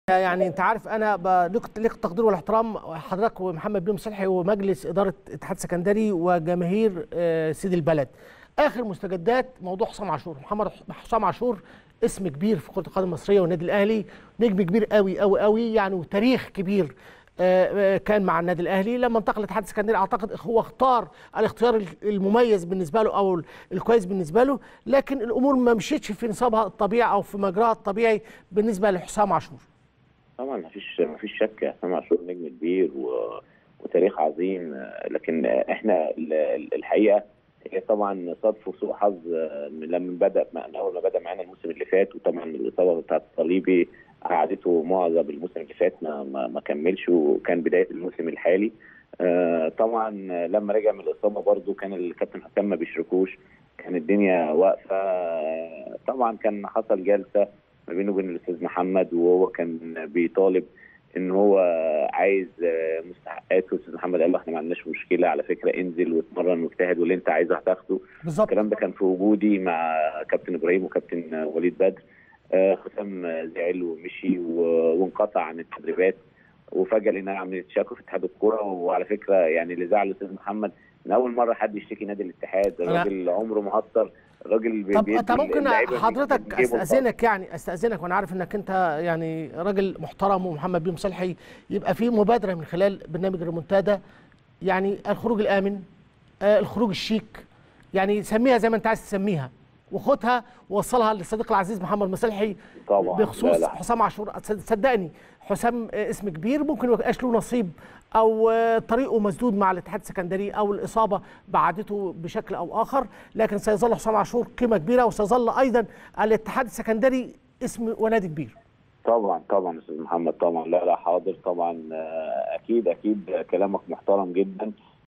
يعني انت عارف انا ب- ليك ليك التقدير والاحترام حضرتك ومحمد بن صلحي ومجلس اداره اتحاد سكندري وجماهير آه، سيد البلد اخر مستجدات موضوع حسام عاشور محمد حسام عاشور اسم كبير في كره القدم المصريه والنادي الاهلي نجم كبير قوي قوي قوي يعني وتاريخ كبير آه، آه، كان مع النادي الاهلي لما انتقل لاتحاد السكندري اعتقد هو اختار الاختيار المميز بالنسبه له او الكويس بالنسبه له لكن الامور ما مشيتش في نصابها الطبيعي او في مجراها الطبيعي بالنسبه لحسام عاشور طبعا مفيش مفيش شك حسام عاشور نجم كبير و... وتاريخ عظيم آه، لكن آه، احنا ال- ال- الحقيقه هي طبعا صدف وسوء حظ آه، من لما بدا من اول ما بدا معانا الموسم اللي فات وطبعا الاصابه بتاعت الصليبي قعدته معظم الموسم اللي فات ما, ما, ما كملش وكان بدايه الموسم الحالي آه، طبعا لما رجع من الاصابه برضو كان الكابتن حسام ما بيشركوش كان الدنيا واقفه آه، طبعا كان حصل جلسه ما بينه وبين الاستاذ محمد وهو كان بيطالب ان هو عايز آه، مستحقاته الاستاذ محمد قال له احنا ما عندناش مشكله على فكره انزل واتمرن واجتهد واللي انت عايزه هتاخده بالظبط الكلام ده كان في وجودي مع كابتن ابراهيم وكابتن وليد بدر آه، حسام زعل ومشي و- وانقطع عن التدريبات وفجاه لقينا عمليه تشاكل في اتحاد الكوره وعلى فكره يعني اللي زعل الاستاذ محمد من اول مره حد يشتكي نادي الاتحاد أنا- الراجل عمره ما هطر الراجل بي- طب بيدي طب ممكن اللعيبة من حضرتك جيبه الخاص. استاذنك يعني استاذنك وانا عارف انك انت يعني راجل محترم ومحمد بن صلحي يبقى في مبادره من خلال برنامج الريمونتادا يعني الخروج الامن آه، الخروج الشيك يعني سميها زي ما انت عايز تسميها وخدها ووصلها للصديق العزيز محمد مصلحي طبعا بخصوص لا لا. حسام عاشور صد- صدقني حسام آه، اسم كبير ممكن ما يبقاش له نصيب او آه، طريقه مسدود مع الاتحاد السكندري او الاصابه بعدته بشكل او اخر لكن سيظل حسام عاشور قيمه كبيره وسيظل ايضا الاتحاد السكندري اسم ونادي كبير طبعا طبعا استاذ محمد طبعا لا لا حاضر طبعا آه، اكيد اكيد كلامك محترم جدا